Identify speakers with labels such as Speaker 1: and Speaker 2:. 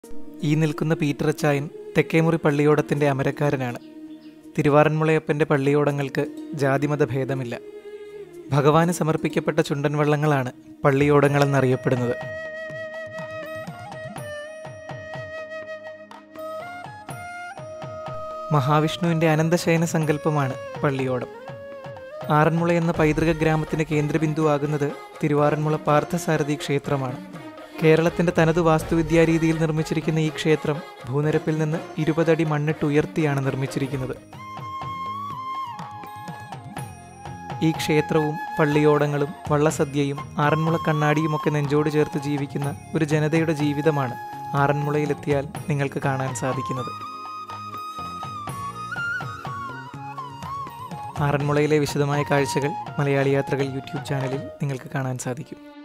Speaker 1: ഈ നിൽക്കുന്ന പീറ്റർ അച്ചായൻ തെക്കേമുറി പള്ളിയോടത്തിൻ്റെ അമരക്കാരനാണ് തിരുവാറന്മുളയപ്പൻ്റെ പള്ളിയോടങ്ങൾക്ക് ജാതിമത ഭേദമില്ല ഭഗവാന് സമർപ്പിക്കപ്പെട്ട ചുണ്ടൻ വള്ളങ്ങളാണ് പള്ളിയോടങ്ങളെന്നറിയപ്പെടുന്നത് മഹാവിഷ്ണുവിൻ്റെ അനന്തശയന സങ്കല്പമാണ് പള്ളിയോടം ആറന്മുള എന്ന പൈതൃക ഗ്രാമത്തിന് കേന്ദ്രബിന്ദുവാകുന്നത് തിരുവാറന്മുള പാർത്ഥസാരഥി ക്ഷേത്രമാണ് കേരളത്തിന്റെ തനതു വാസ്തുവിദ്യാരീതിയിൽ നിർമ്മിച്ചിരിക്കുന്ന ഈ ക്ഷേത്രം ഭൂനിരപ്പിൽ നിന്ന് ഇരുപതടി മണ്ണിട്ട് ഉയർത്തിയാണ് നിർമ്മിച്ചിരിക്കുന്നത് ഈ ക്ഷേത്രവും പള്ളിയോടങ്ങളും വള്ളസദ്യയും ആറന്മുള കണ്ണാടിയുമൊക്കെ നെഞ്ചോട് ചേർത്ത് ജീവിക്കുന്ന ഒരു ജനതയുടെ ജീവിതമാണ് ആറന്മുളയിലെത്തിയാൽ നിങ്ങൾക്ക് കാണാൻ സാധിക്കുന്നത് ആറന്മുളയിലെ വിശദമായ കാഴ്ചകൾ മലയാളി യാത്രകൾ യൂട്യൂബ് ചാനലിൽ നിങ്ങൾക്ക് കാണാൻ സാധിക്കും